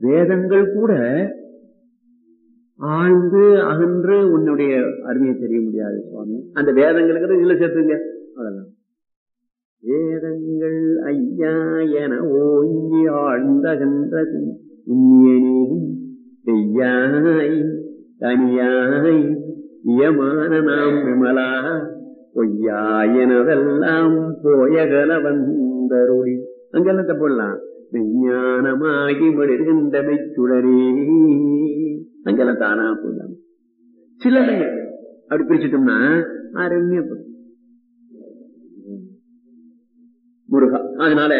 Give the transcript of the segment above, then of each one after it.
வேதங்கள் கூட ஆழ்ந்து அகன்று உன்னுடைய அருமையை தெரிய முடியாது சுவாமி அந்த வேதங்களுக்கு இதுல சேர்த்துங்க அவ்வளவுதான் வேதங்கள் ஐயா என ஓங்கி ஆழ்ந்தகன்றது செய்யாய் தனியாய் இயமான நாம் விமலா பொய்யாயனதெல்லாம் போயகல வந்தருளி அங்கெல்லாம் தப்படலாம் விஞ்ஞானமாகி மடிகின்றமை சுடரே அங்கெல்லாம் தானா போடலாம் சில இடங்கள் அப்படி பிரிச்சுட்டோம்னா அருமையப்படும் முருகா அதனால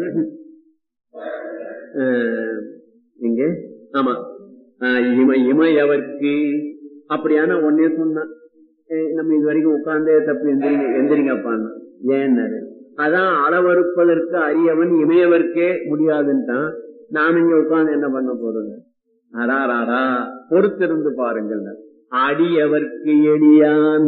இங்க ஆமா இம இமையவர்க்கு அப்படியான ஒன்னே சொன்னான் நம்ம இது வரைக்கும் உட்கார்ந்தே தப்பு எந்திரிங்க எந்திரிங்கப்பான்னு ஏன்னாரு அதான் அளவறுப்பதற்கு அரியவன் இமையவர்க்கே முடியாதுன்ட்டான் நாம இங்க உட்கார்ந்து என்ன பண்ண போறது அடாராடா பொறுத்திருந்து பாருங்கள் அடியவர்க்கு எளியான்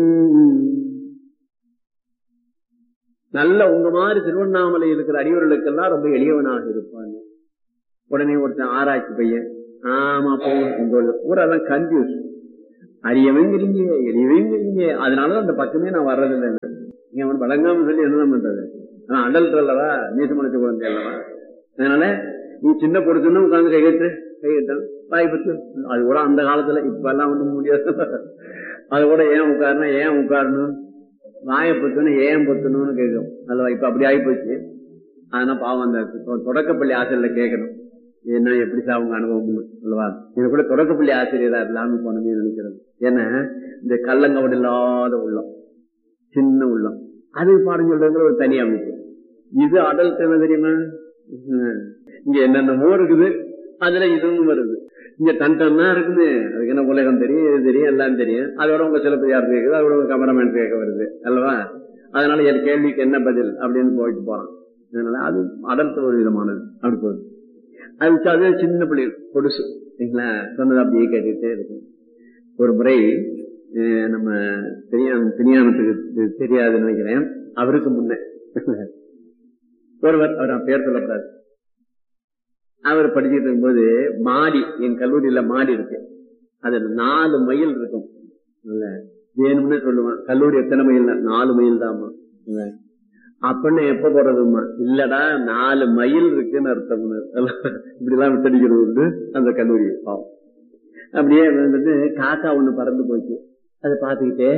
நல்ல உங்க மாதிரி திருவண்ணாமலை இருக்கிற அடியவர்களுக்கெல்லாம் ரொம்ப எளியவனாக இருப்பாங்க உடனே ஒருத்தன் ஆராய்ச்சி பையன் ஆமா போங்க ஊரெல்லாம் கன்ஃபியூஸ் அரியவங்கிறீங்க எளியவங்கிறீங்க அதனாலதான் அந்த பக்கமே நான் வர்றதில்லை நீங்க அவன் வழங்காம சொல்லி என்னதான் பண்றது ஆனா அடல்ட் அல்லவா நீச மனுஷ குழந்தை அல்லவா அதனால நீ சின்ன பொறுத்துன்னு உட்காந்து கைகட்டு கைகட்டான் வாய்ப்பத்து அது கூட அந்த காலத்துல இப்ப எல்லாம் ஒண்ணும் முடியாது அது கூட ஏன் உட்காரணும் ஏன் உட்காரணும் வாயை பொத்துன்னு ஏன் பொத்தணும்னு கேட்கும் அல்லவா இப்ப அப்படி ஆகி போச்சு அதனால பாவம் அந்த தொடக்கப்பள்ளி ஆசிரியர்ல கேட்கணும் என்ன எப்படி அவங்க அனுபவம் அல்லவா இது கூட தொடக்கப்பள்ளி ஆசிரியரா இல்லாம போனமே நினைக்கிறது ஏன்னா இந்த கள்ளங்கவடு இல்லாத உள்ளம் சின்ன உள்ளம் அது பாடம் சொல்றது ஒரு தனி அமைப்பு இது அடல்ட் என்ன தெரியுமா இங்க என்னென்னமோ இருக்குது அதுல இதுவும் வருது இங்க டன் டன்னா இருக்குது அதுக்கு என்ன உலகம் தெரியும் இது தெரியும் எல்லாம் தெரியும் அதோட உங்க சிலப்பதிகாரம் கேட்குது அதோட உங்க கமரமேன் கேட்க வருது அல்லவா அதனால என் கேள்விக்கு என்ன பதில் அப்படின்னு போயிட்டு போறான் அதனால அது அடல்ட் ஒரு விதமானது அப்படி போகுது அது அது சின்ன பிள்ளைகள் பொடுசு சரிங்களா சொன்னது அப்படியே கேட்டுக்கிட்டே இருக்கும் ஒரு முறை நம்ம தெரியாம தெரியாமத்துக்கு தெரியாதுன்னு நினைக்கிறேன் அவருக்கு முன்ன ஒருவர் அவர் பேர் சொல்லக்கூடாது அவர் படிச்சுட்டு இருக்கும்போது மாடி என் கல்லூரியில மாடி இருக்கு அது நாலு மைல் இருக்கும் வேணும்னு சொல்லுவான் கல்லூரி எத்தனை மைல் நாலு மைல் தாமா அப்படின்னு எப்ப போடுறதுமா இல்லடா நாலு மைல் இருக்குன்னு அர்த்தம் இப்படி எல்லாம் விட்டடிக்கிறது உண்டு அந்த கல்லூரி பாவம் அப்படியே வந்து காக்கா ஒண்ணு பறந்து போச்சு அதை பார்த்துக்கிட்டே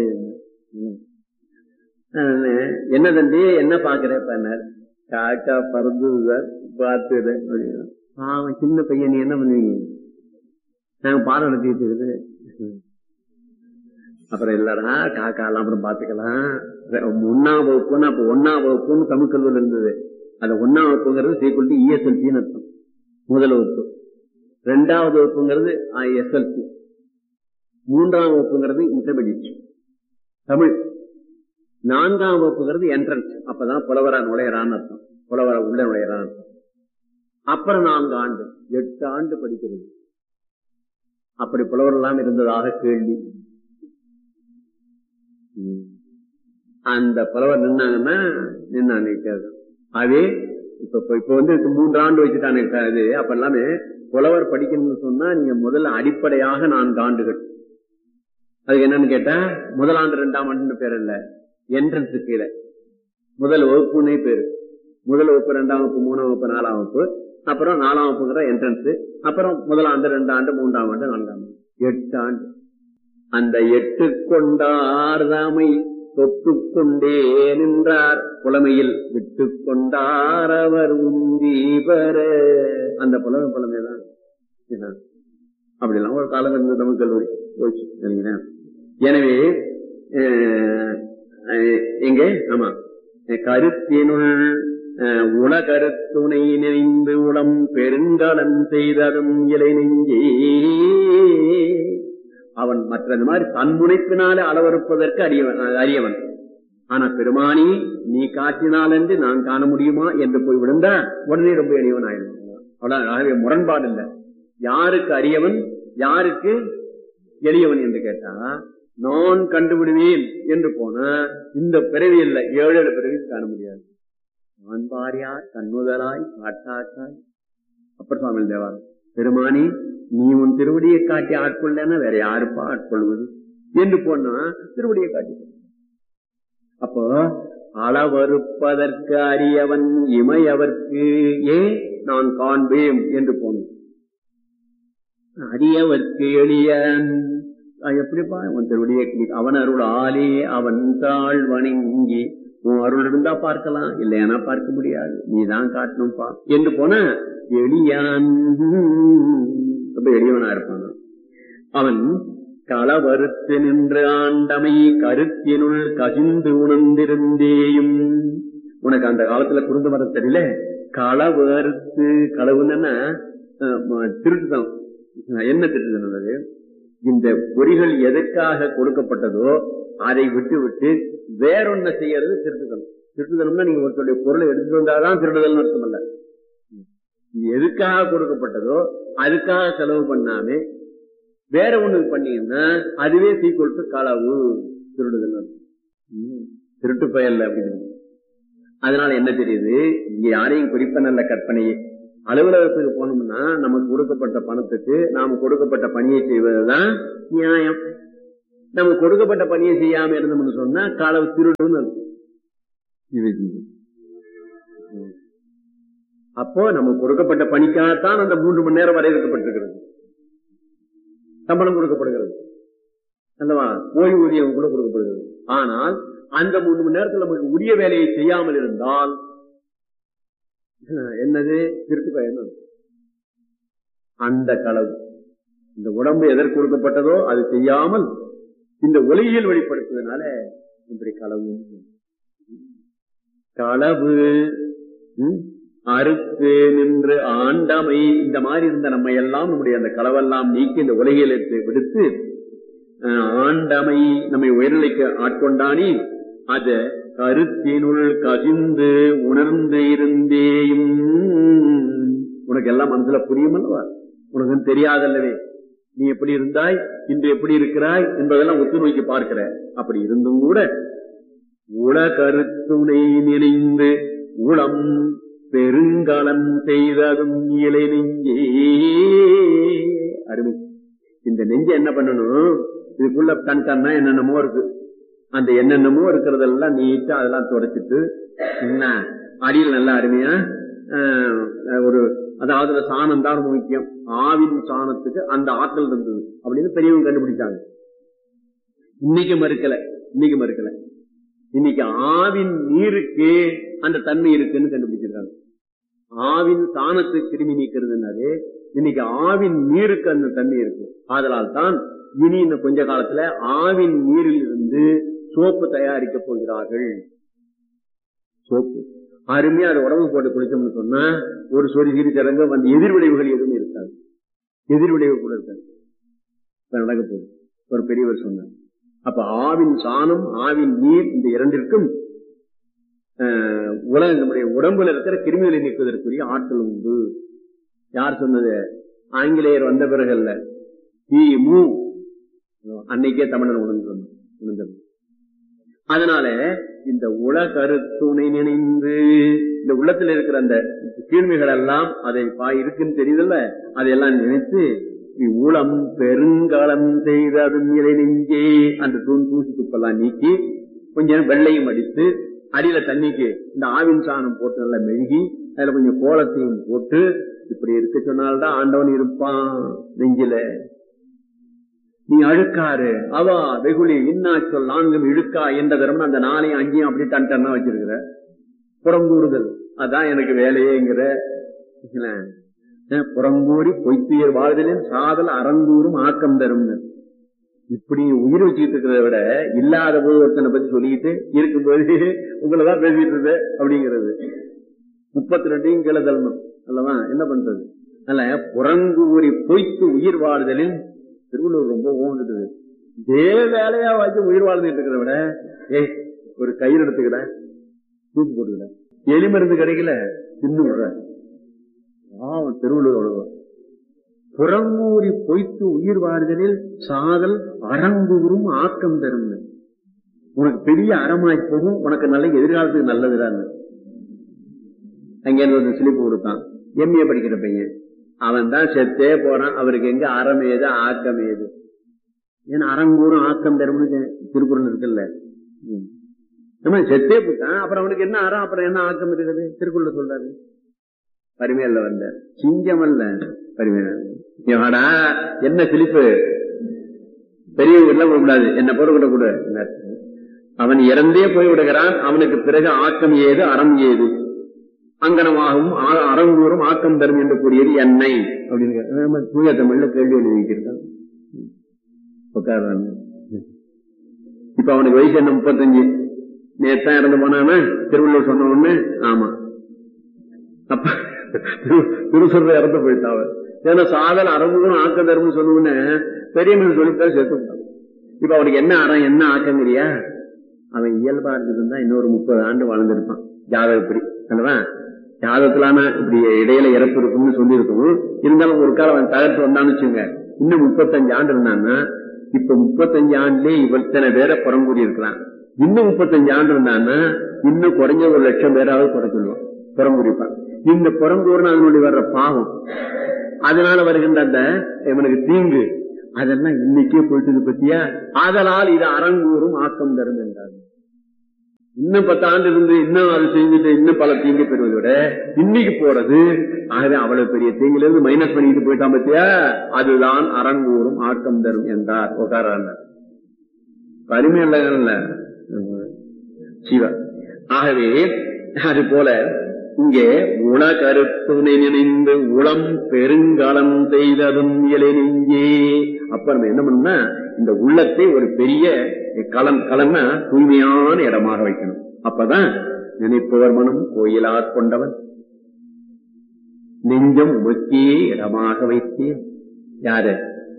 என்ன தம்பி என்ன பாக்குறேன் காக்கா பறந்து பார்த்துறேன் பாவம் சின்ன பையன் நீ என்ன பண்ணுவீங்க நாங்க பாடம் நடத்திட்டு இருக்குது அப்புறம் இல்லடா காக்கா எல்லாம் அப்புறம் பாத்துக்கலாம் ஒன்னாம் வகுப்புன்னு அப்ப ஒன்னாம் வகுப்புன்னு தமிழ் கல்லூரில் இருந்தது அந்த ஒன்னாம் வகுப்புங்கிறது சீக்கிரம் இஎஸ்எல்சின்னு அர்த்தம் முதல் வகுப்பு ரெண்டாவது வகுப்புங்கிறது எஸ்எல்சி மூன்றாம் வகுப்புங்கிறது இன்டர்மீடியட் தமிழ் நான்காம் வகுப்புங்கிறது என்ட்ரன்ஸ் அப்பதான் புலவரா நுழையறான்னு அர்த்தம் புலவரா உள்ள நுழையறான்னு அர்த்தம் அப்புறம் நான்கு ஆண்டு எட்டு ஆண்டு படிக்கிறது அப்படி புலவர் எல்லாம் இருந்ததாக கேள்வி அந்த புலவர் நின்னாங்கன்னா நின்னாங்க அதே இப்ப இப்ப வந்து மூன்று ஆண்டு வச்சுட்டானே இது அப்ப எல்லாமே புலவர் படிக்கணும்னு சொன்னா நீங்க முதல்ல அடிப்படையாக நான்கு ஆண்டுகள் அதுக்கு என்னன்னு கேட்டா முதல் ஆண்டு ரெண்டாம் ஆண்டு பேர் இல்ல என்ட்ரன்ஸ் கீழே முதல் வகுப்புனே பேரு முதல் வகுப்பு ரெண்டாம் வகுப்பு மூணாம் வகுப்பு நாலாம் வகுப்பு அப்புறம் நாலாம் வகுப்புங்கிற என்ட்ரன்ஸ் அப்புறம் முதல் ஆண்டு ரெண்டாம் ஆண்டு மூன்றாம் ஆண்டு நான்காம் ஆண்டு எட்டு ஆண்டு அந்த எட்டு கொண்டார் தாமை தொட்டு கொண்டே நின்றார் புலமையில் விட்டு கொண்டார் அவர் உந்தி பெற அந்த புலமை புலமைதான் அப்படிலாம் ஒரு காலம் இருந்த தமிழ் கல்லூரி போச்சு சரிங்களா எனவே எங்க ஆமா கருத்தினுள் உலகருத்துணை நினைந்து உளம் பெருங்கலம் செய்ததும் இலை நெஞ்சே அவன் மற்ற இந்த மாதிரி தன்முனைப்பினாலே அளவறுப்பதற்கு அறியவன் அறியவன் ஆனா பெருமானி நீ காட்டினால் என்று நான் காண முடியுமா என்று போய் விழுந்தா உடனே ரொம்ப எளியவன் ஆயிடும் ஆகவே முரண்பாடு இல்லை யாருக்கு அறியவன் யாருக்கு எளியவன் என்று கேட்டா நான் கண்டுபிடுவேன் என்று போனா இந்த பிறவி இல்லை ஏழு ஏழு பிறவி காண முடியாது நான் பாரியார் கண்ணுதலாய் காட்டாக்காய் அப்பர் சுவாமி தேவாரம் பெருமானி நீ உன் திருவடியை காட்டி ஆட்கொள்ளனா வேற யாருப்பா ஆட்கொள்வது என்று போனா திருவடியை காட்டி அப்போ அளவறுப்பதற்கு அறியவன் இமையவர்க்கு ஏன் நான் காண்பேன் என்று போனோம் அடியவர்க்கு எளியன் எப்படிப்பா உன் திருவடியை அவன் அருள் ஆலே அவன் தாழ் வணங்கி உன் அருள் இருந்தா பார்க்கலாம் இல்லையானா பார்க்க முடியாது நீதான் காட்டணும்பா என்று போன எளியான் ரொம்ப எளியவனா இருப்பான் அவன் களவறுத்து நின்று ஆண்டமை கருத்தினுள் கசிந்து உணர்ந்திருந்தேயும் உனக்கு அந்த காலத்துல குறுந்து வர தெரியல களவறுத்து களவுன்னா திருட்டுதம் என்ன திருட்டுதல் இந்த பொறிகள் எதற்காக கொடுக்கப்பட்டதோ அதை விட்டு விட்டு வேறொன்ன செய்யறது திருட்டுதலும் திருட்டுதல்னா நீங்க ஒருத்தருடைய பொருளை எடுத்துட்டு வந்தாதான் திருடுதல் அர்த்தம் அல்ல எதுக்காக கொடுக்கப்பட்டதோ அதுக்காக செலவு பண்ணாம வேற ஒண்ணு பண்ணீங்கன்னா அதுவே சீக்கிரம் களவு திருடுதல் திருட்டு பயல்ல அப்படின்னு அதனால என்ன தெரியுது இங்க யாரையும் குறிப்ப நல்ல கற்பனையே அலுவலகத்துக்கு போனோம்னா நமக்கு கொடுக்கப்பட்ட பணத்துக்கு நாம கொடுக்கப்பட்ட பணியை செய்வதுதான் நியாயம் நம்ம கொடுக்கப்பட்ட பணியை செய்யாம இருந்தோம்னு சொன்னா களவு திருடுன்னு அப்போ நம்ம கொடுக்கப்பட்ட பணிக்காகத்தான் அந்த மூன்று மணி நேரம் வரையறுக்கப்பட்டிருக்கிறது சம்பளம் கொடுக்கப்படுகிறது அல்லவா ஓய்வூதியம் கூட கொடுக்கப்படுகிறது ஆனால் அந்த மூணு மணி நேரத்தில் நமக்கு உரிய வேலையை செய்யாமல் இருந்தால் என்னது திருட்டு பயணம் அந்த களவு இந்த உடம்பு எதற்கு கொடுக்கப்பட்டதோ அது செய்யாமல் இந்த ஒலியில் வெளிப்படுத்துவதனால இப்படி களவு களவு அறுத்து நின்று ஆண்டமை இந்த மாதிரி இருந்த நம்ம எல்லாம் நம்முடைய அந்த களவெல்லாம் நீக்கி இந்த உலகில் விடுத்து ஆண்டமை நம்மை உயர்நிலைக்கு ஆட்கொண்டானி அத கருத்தினுள் கசிந்து உணர்ந்து இருந்தேயும் உனக்கு எல்லாம் மனசுல புரியுமல்லவா உனக்கு தெரியாதல்லவே நீ எப்படி இருந்தாய் இன்று எப்படி இருக்கிறாய் என்பதெல்லாம் ஒத்து நோக்கி பார்க்கிற அப்படி இருந்தும் கூட உல கருத்துணை நினைந்து உளம் பெருங்கலம் செய்ததும் இலை நெஞ்சே அருமை இந்த நெஞ்ச என்ன பண்ணணும் இதுக்குள்ள கண் கண்ணா என்னென்னமோ இருக்கு அந்த என்னென்னமோ இருக்கிறதெல்லாம் நீட்டா அதெல்லாம் தொடச்சிட்டு என்ன அடியில் நல்லா அருமையா ஒரு அதாவது சாணம் தான் ரொம்ப முக்கியம் ஆவின் சாணத்துக்கு அந்த ஆற்றல் இருந்தது அப்படின்னு பெரியவங்க கண்டுபிடிச்சாங்க இன்னைக்கு மறுக்கல இன்னைக்கு மறுக்கல இன்னைக்கு ஆவின் நீருக்கு அந்த தன்மை இருக்குன்னு கண்டுபிடிச்சிருக்காங்க ஆவின் சாணத்தை கிருமி நீக்கிறதுனாலே இன்னைக்கு ஆவின் நீருக்கு அந்த தன்மை இருக்கு ஆதலால் தான் இனி இன்னும் கொஞ்ச காலத்துல ஆவின் நீரில் இருந்து சோப்பு தயாரிக்க போகிறார்கள் சோப்பு அருமையா அதை உடம்பு போட்டு குளிச்சோம்னு சொன்னா ஒரு சொறி சிறி திறங்க வந்து எதிர்விளைவுகள் எதுவும் இருக்காது எதிர்விளைவு கூட இருக்காது நடக்க போகுது ஒரு பெரியவர் சொன்னார் அப்ப ஆவின் சாணம் ஆவின் நீர் இந்த இரண்டிற்கும் உலக நம்முடைய உடம்புல இருக்கிற கிருமிகளை நீக்குவதற்குரிய ஆற்றல் உண்டு யார் சொன்னது ஆங்கிலேயர் வந்த பிறகு அல்ல தி மு அன்னைக்கே தமிழர் உணர்ந்து உணர்ந்தது அதனால இந்த உல கருத்துணை நினைந்து இந்த உள்ளத்துல இருக்கிற அந்த கீழ்மைகள் எல்லாம் அதை பா இருக்குன்னு தெரியுதுல்ல அதையெல்லாம் நினைத்து உளம் பெருங்காலம் செய்ததும் இலை நெஞ்சே அந்த தூண் தூசி துப்பெல்லாம் நீக்கி கொஞ்சம் வெள்ளையும் அடித்து அடியில தண்ணிக்கு இந்த ஆவின் சாணம் போட்டு நல்லா மெழுகி அதுல கொஞ்சம் கோலத்தையும் போட்டு இப்படி இருக்க சொன்னால்தான் ஆண்டவன் இருப்பான் நெஞ்சில நீ அழுக்காரு அவா வெகுளி இன்னா சொல் நான்கும் இழுக்கா என்ற தரம் அந்த நாளையும் அங்கேயும் அப்படி டன் டன்னா வச்சிருக்கிற புறங்கூறுதல் அதான் எனக்கு வேலையேங்கிற புறங்கூறி பொய்த்துயர் வாழ்தலின் சாதல் அறங்கூறும் ஆக்கம் தரும் இப்படி உயிர் வச்சுக்கிட்டு இருக்கிறத விட இல்லாத போது ஒருத்தனை பத்தி சொல்லிக்கிட்டு இருக்கும்போது உங்களதான் பேசிட்டு இருந்த அப்படிங்கிறது முப்பத்தி ரெண்டையும் கீழே தள்ளணும் அல்லவா என்ன பண்றது அல்ல புறங்கூறி பொய்த்து உயிர் வாழ்தலில் திருவள்ளூர் ரொம்ப ஓங்குது இதே வேலையா வச்சு உயிர் வாழ்ந்துட்டு இருக்கிறத விட ஏய் ஒரு கயிறு எடுத்துக்கிட தூக்கு போட்டுக்கிட எலி மருந்து கிடைக்கல தின்னு விடுற திருவள்ளூர் புறங்கூறி பொய்த்து உயிர் வாழ்தலில் சாதல் அறங்கூறும் ஆக்கம் தரும் உனக்கு பெரிய அறமாய் போகும் உனக்கு நல்ல எதிர்காலத்துக்கு நல்லதுதான் அங்க இருந்து ஒரு சிலிப்பு கொடுத்தான் எம்ஏ படிக்கிற பையன் அவன் தான் செத்தே போறான் அவருக்கு எங்க அறம் ஏது ஆக்கம் ஏது ஏன்னா அறங்கூறும் ஆக்கம் தரும்னு திருக்குறள் இருக்குல்ல ம். நம்ம செத்தே போட்டான் அப்புறம் அவனுக்கு என்ன அறம் அப்புறம் என்ன ஆக்கம் இருக்குது திருக்குறள் சொல்றாரு பரிமையல்ல வந்த சிங்கம் அல்ல பரிமையா என்ன சிலிப்பு பெரிய வீட்டுல கூடாது என்ன பொருள் கூட அவன் இறந்தே போய் விடுகிறான் அவனுக்கு பிறகு ஆக்கம் ஏது அறம் ஏது அங்கனமாகவும் ஆ- அறங்கூறும் ஆக்கம் தரும் என்று கூறியது என்னை அப்படின்னு நம்ம தூய தமிழ்ல கேள்வி எழுதியிருக்கான் உட்கார்றாங்க இப்ப அவனுக்கு வயசு என்ன முப்பத்தஞ்சு நேத்தான் இறந்து போனானா திருவள்ளுவர் சொன்ன உடனே ஆமா அப்ப திரு- திருசுரர் இறந்து போயிட்டான் அவன் ஏன்னா சாதல் அறமுகம் ஆக்க தர்மம் சொன்ன பெரிய மனிதன் சொல்லித்தான் சேர்த்து விட்டான். இப்ப அவனுக்கு என்ன அறம் என்ன ஆக்கங்கிறியா அவன் இயல்பா இருந்திருந்தா இன்னொரு முப்பது ஆண்டு வாழ்ந்திருப்பான் ஜாதகப்படி அல்லவா ஜாதகத்திலான இப்படி இடையில இறப்பு இருக்கும்னு சொல்லியிருக்கோம் இருந்தாலும் ஒரு காலம் அவன் தகர்த்து வந்தான்னு வச்சுங்க இன்னும் முப்பத்தஞ்சு ஆண்டு இருந்தான்னா இப்ப முப்பத்தஞ்சு ஆண்டுலயே இவத்தனை பேரை புறங்கூடி இருக்கிறான் இன்னும் முப்பத்தஞ்சு ஆண்டு இருந்தான்னா இன்னும் குறைஞ்ச ஒரு லட்சம் பேராவது குறைச்சிடுவான் புறங்குடிப்பான் இந்த புறங்கூர்னு அதனுடைய வர்ற பாவம் அதனால வருகின்ற அந்த இவனுக்கு தீங்கு அதெல்லாம் இன்னைக்கே போயிட்டு பத்தியா ஆதலால் இது அறங்கூறும் ஆக்கம் தரும் என்றார் இன்னும் பத்து ஆண்டு இருந்து இன்னும் அது செஞ்சுட்டு இன்னும் பல தீங்கு பெறுவதை விட இன்னைக்கு போறது ஆகவே அவ்வளவு பெரிய தீங்குல இருந்து மைனஸ் பண்ணிட்டு போயிட்டான் பத்தியா அதுதான் அறங்கூறும் ஆக்கம் தரும் என்றார் உட்காரான் வலிமை இல்ல சிவா ஆகவே அது போல இங்கே உணகருத்துணை நினைந்து உளம் பெருங்காலம் செய்ததும் இயலை நெஞ்சே அப்ப நம்ம என்ன பண்ணணும்னா இந்த உள்ளத்தை ஒரு பெரிய களம் களம்னா தூய்மையான இடமாக வைக்கணும் அப்பதான் நினைப்பவர் மனம் கோயிலா கொண்டவன் நெஞ்சம் உமக்கே இடமாக வைத்தேன் யாரு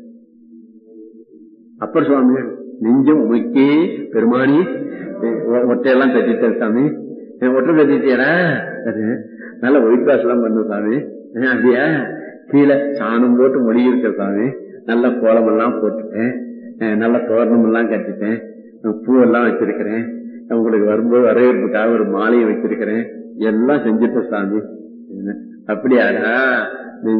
அப்பர் சுவாமி நெஞ்சம் உமைக்கே பெருமானி ஒ- ஒட்டையெல்லாம் தட்டிட்டார் சாமி அஹ் ஒற்றை தட்டிட்டியாரா சரி. நல்ல ஒயிட் வாஷ் எல்லாம் பண்ணு சாமி அஹ் அப்படியா கீழே சாணம் போட்டு மொழி இருக்க சாமி நல்ல கோலம் எல்லாம் போட்டுட்டேன் அஹ் நல்ல தோரணம் எல்லாம் கட்டிட்டேன் அஹ் பூவெல்லாம் வச்சிருக்கிறேன் உங்களுக்கு வரும்போது வரவேற்புக்காக ஒரு மாலையை வச்சிருக்கிறேன் எல்லாம் செஞ்சுட்டேன் சாமி அப்படியாடா